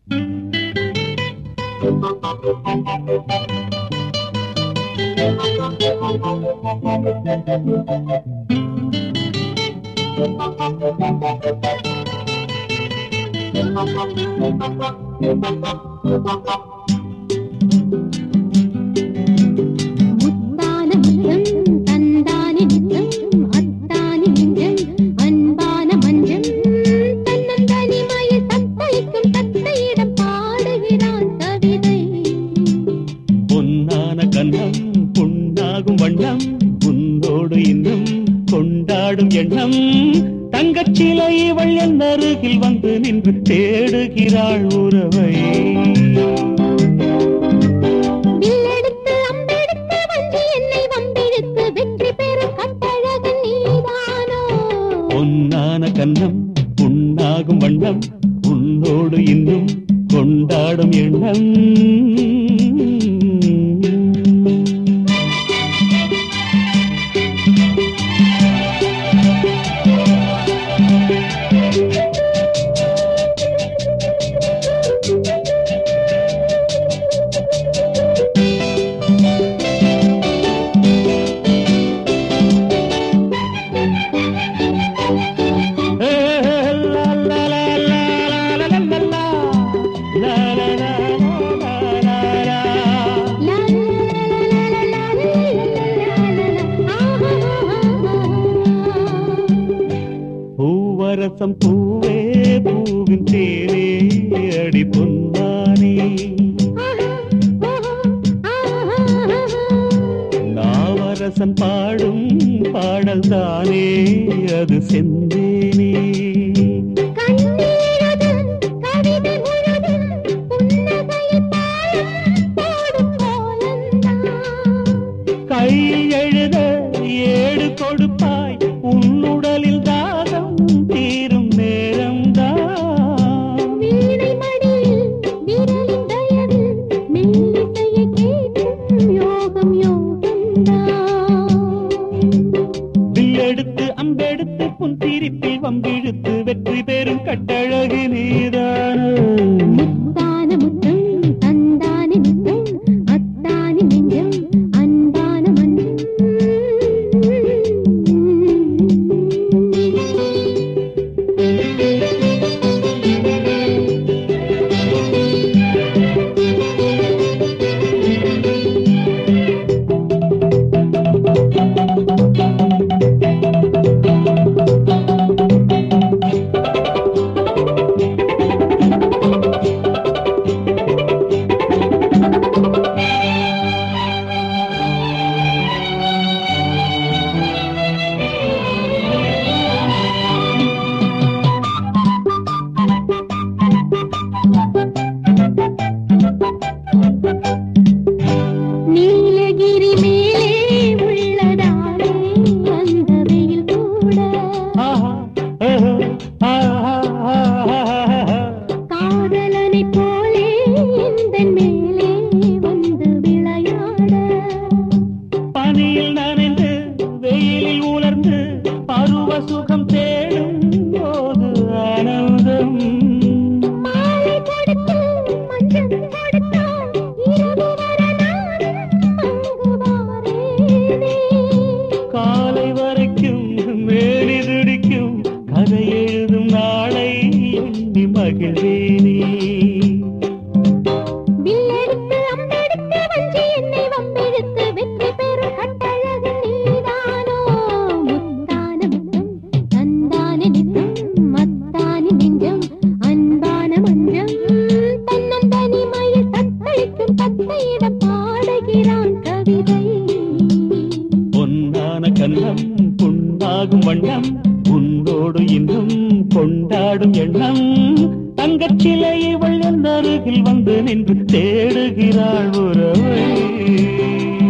முத்தான முத்தம் தந்தானி நித்தம் அத்தானி நெஞ்சம் அன்பான மஞ்சம் தன்னந்தனிமய தத்தளிக்கும் தத்தையிடம் பாடுகிறான் கவிதை பொன்னான கண்ணம் பொன்னாகும் வண்ணம் உன்னோடு இன்னும் கொண்டாடும் எண்ணம் தங்கச்சிலை இவள் என் அருகில் வந்து நின்று தேடுகிறாள் உறவை வில்லெடுத்து அம்பெடுத்து வஞ்சி என்னை வம்பிழுத்து வெற்றி பெறும் கட்டழகன் நீதானோ பொன்னான கண்ணம் புண்ணாகும் வண்ணம் உன்னோடு இன்னும் கொண்டாடும் எண்ணம் ஏ, லா, லா, லா, லா, லா, லா, லா, லா. லா, லா, லா, லா, லா, லா. லா, லா, லா, லா, லா, லா, லா, லா, ஆஹா. பூவரசம் பூவே பூவின் தேனே அடி பொன்னானே நாவரசன் பாடும் பாடல் தானே அது செந்தேனே கண்ணீரது கவிதை முழுதும் புன்னகையில் பாடும் பாடும் கோலந்தான். கையில் எழுத ஏடு கொடுப்பாய் உன்னுடலில் தாகம் தீரும் நேரம்தான் வீணை மடியில் விரலின் தயவில் மெல்லிசையை கேட்கும் யோகம் யோகம்தான். வில்லெடுத்து அம்பெடுத்து புன் சிரிப்பில் வம்பிழுத்து வெற்றி பெறும் கட்டழகு நீதானோ முத்தான முத்தம் தந்தானி முத்தம் அத்தானி நெஞ்சம் அன்பான மஞ்சம் நீலகிரி மேலே உள்ளதாலே அந்த வெயில் கூட ஆஹா, ஆஹா, ஆஹா, ஆஹா. காதலனை போலே எந்தன் மேலே வந்து விளையாட பனியில் நனைந்து வெயிலில் உலர்ந்து பருவ சுகம் தேடும் போது ஆனந்தம் மாலை கொடுத்து மஞ்சள் கொடுத்தால் இரவு வர நானும் அங்கு வாரேனே காலை வரைக்கும் மேலி துடிக்கும் கதை எழுதும் நாளை எண்ணி மகிழ்வேனே வில்லெடுத்து அம்பெடுத்து வஞ்சி என்னை வம்பிழுத்து வெற்றி பெறும் கட்டழகன் நீதானோ முத்தான முத்தம் தந்தான நித்தம் மத்தானி நெஞ்சம் அன்பான மஞ்சம் தன்னந்தனிமயில் தத்தளிக்கும் தத்தையிடம் பாடுகிறான் கவிதை பொன்னான கண்ணம் புண்ணாகும் வண்ணம் உன்னோடு இன்னும் கொண்டாடும் எண்ணம் தங்கச்சிலை இவள் என் அருகில் வந்து நின்று தேடுகிறாள் உறவை